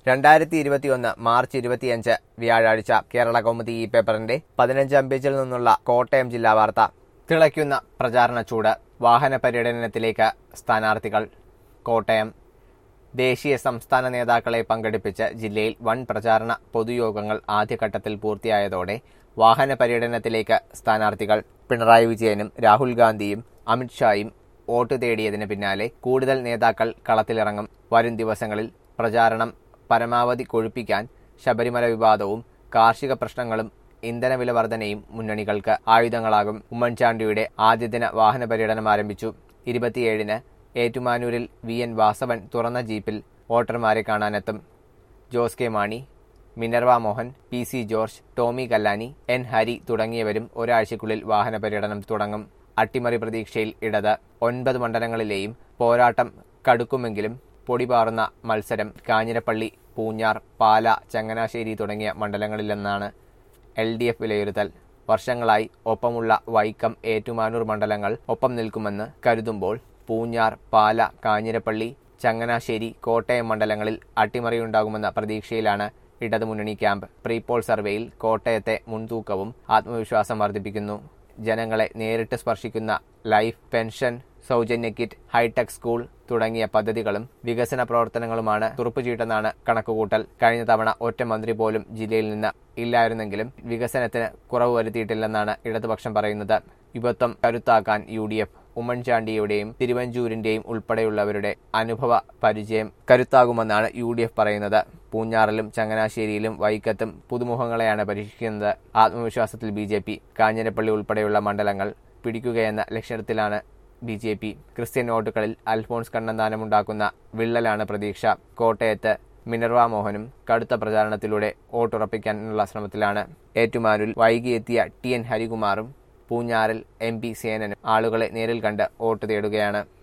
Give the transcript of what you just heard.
രണ്ടായിരത്തി ഇരുപത്തിയൊന്ന് മാർച്ച് ഇരുപത്തിയഞ്ച് വ്യാഴാഴ്ച കേരള കൗമുദി ഈ പേപ്പറിന്റെ പതിനഞ്ചാം പേജിൽ നിന്നുള്ള കോട്ടയം ജില്ലാ വാർത്ത തിളയ്ക്കുന്ന പ്രചാരണ ചൂട് വാഹന പര്യടനത്തിലേക്ക് സ്ഥാനാർത്ഥികൾ കോട്ടയം ദേശീയ സംസ്ഥാന നേതാക്കളെ പങ്കെടുപ്പിച്ച് ജില്ലയിൽ വൻ പ്രചാരണ പൊതുയോഗങ്ങൾ ആദ്യഘട്ടത്തിൽ പൂർത്തിയായതോടെ വാഹന പര്യടനത്തിലേക്ക് സ്ഥാനാർത്ഥികൾ പിണറായി വിജയനും രാഹുൽ ഗാന്ധിയും അമിത്ഷായും വോട്ട് തേടിയതിന് പിന്നാലെ കൂടുതൽ നേതാക്കൾ കളത്തിലിറങ്ങും വരും ദിവസങ്ങളിൽ പ്രചാരണം പരമാവധി കൊഴുപ്പിക്കാൻ ശബരിമല വിവാദവും കാർഷിക പ്രശ്നങ്ങളും ഇന്ധനവില വർധനയും മുന്നണികൾക്ക് ആയുധങ്ങളാകും ഉമ്മൻചാണ്ടിയുടെ ആദ്യദിന വാഹന പര്യടനം ആരംഭിച്ചു ഇരുപത്തിയേഴിന് ഏറ്റുമാനൂരിൽ വി എൻ വാസവൻ തുറന്ന ജീപ്പിൽ വോട്ടർമാരെ കാണാനെത്തും Jose K Mani Minerva Mohan P C George Tomy Kallani N Hari തുടങ്ങിയവരും ഒരാഴ്ചയ്ക്കുള്ളിൽ വാഹന പര്യടനം തുടങ്ങും അട്ടിമറി പ്രതീക്ഷയിൽ ഇടത് ഒൻപത് മണ്ഡലങ്ങളിലെയും പോരാട്ടം കടുക്കുമെങ്കിലും പൊടിപാറുന്ന മത്സരം കാഞ്ഞിരപ്പള്ളി പൂഞ്ഞാർ പാല ചങ്ങനാശ്ശേരി തുടങ്ങിയ മണ്ഡലങ്ങളിലെന്നാണ് എൽ ഡി എഫ് വിലയിരുത്തൽ വർഷങ്ങളായി ഒപ്പമുള്ള വൈക്കം ഏറ്റുമാനൂർ മണ്ഡലങ്ങൾ ഒപ്പം നിൽക്കുമെന്ന് കരുതുമ്പോൾ പൂഞ്ഞാർ പാല കാഞ്ഞിരപ്പള്ളി ചങ്ങനാശ്ശേരി കോട്ടയം മണ്ഡലങ്ങളിൽ അട്ടിമറിയുണ്ടാകുമെന്ന പ്രതീക്ഷയിലാണ് ഇടതുമുന്നണി ക്യാമ്പ് പ്രീപോൾ സർവേയിൽ കോട്ടയത്തെ മുൻതൂക്കവും ആത്മവിശ്വാസം വർദ്ധിപ്പിക്കുന്നു ജനങ്ങളെ നേരിട്ട് സ്പർശിക്കുന്ന ലൈഫ് പെൻഷൻ സൗജന്യ കിറ്റ് ഹൈടെക് സ്കൂൾ തുടങ്ങിയ പദ്ധതികളും വികസന പ്രവർത്തനങ്ങളുമാണ് തുറപ്പുചീട്ടെന്നാണ് കണക്കുകൂട്ടൽ കഴിഞ്ഞ തവണ ഒറ്റ മന്ത്രി പോലും ജില്ലയിൽ നിന്ന് ഇല്ലായിരുന്നെങ്കിലും വികസനത്തിന് കുറവ് വരുത്തിയിട്ടില്ലെന്നാണ് ഇടതുപക്ഷം പറയുന്നത് യുവത്വം കരുത്താക്കാൻ യു ഡി എഫ് ഉമ്മൻചാണ്ടിയുടെയും തിരുവഞ്ചൂരിന്റെയും ഉൾപ്പെടെയുള്ളവരുടെ അനുഭവ പരിചയം കരുത്താകുമെന്നാണ് യു ഡി എഫ് പറയുന്നത് പൂഞ്ഞാറിലും ചങ്ങനാശ്ശേരിയിലും വൈക്കത്തും പുതുമുഖങ്ങളെയാണ് പരീക്ഷിക്കുന്നത് ആത്മവിശ്വാസത്തിൽ ബി ജെ പി കാഞ്ഞിരപ്പള്ളി ഉൾപ്പെടെയുള്ള മണ്ഡലങ്ങൾ പിടിക്കുകയെന്ന ലക്ഷ്യത്തിലാണ് ബി ജെ പി ക്രിസ്ത്യൻ വോട്ടുകളിൽ അൽഫോൺസ് കണ്ണന്താനമുണ്ടാക്കുന്ന വിള്ളലാണ് പ്രതീക്ഷ കോട്ടയത്ത് മിനർവ മോഹനും കടുത്ത പ്രചാരണത്തിലൂടെ വോട്ടുറപ്പിക്കാനുള്ള ശ്രമത്തിലാണ് ഏറ്റുമാനൂരിൽ വൈകിയെത്തിയ ടി എൻ ഹരികുമാറും പൂഞ്ഞാറിൽ എം പി സേനനും ആളുകളെ നേരിൽ കണ്ട് വോട്ട് തേടുകയാണ്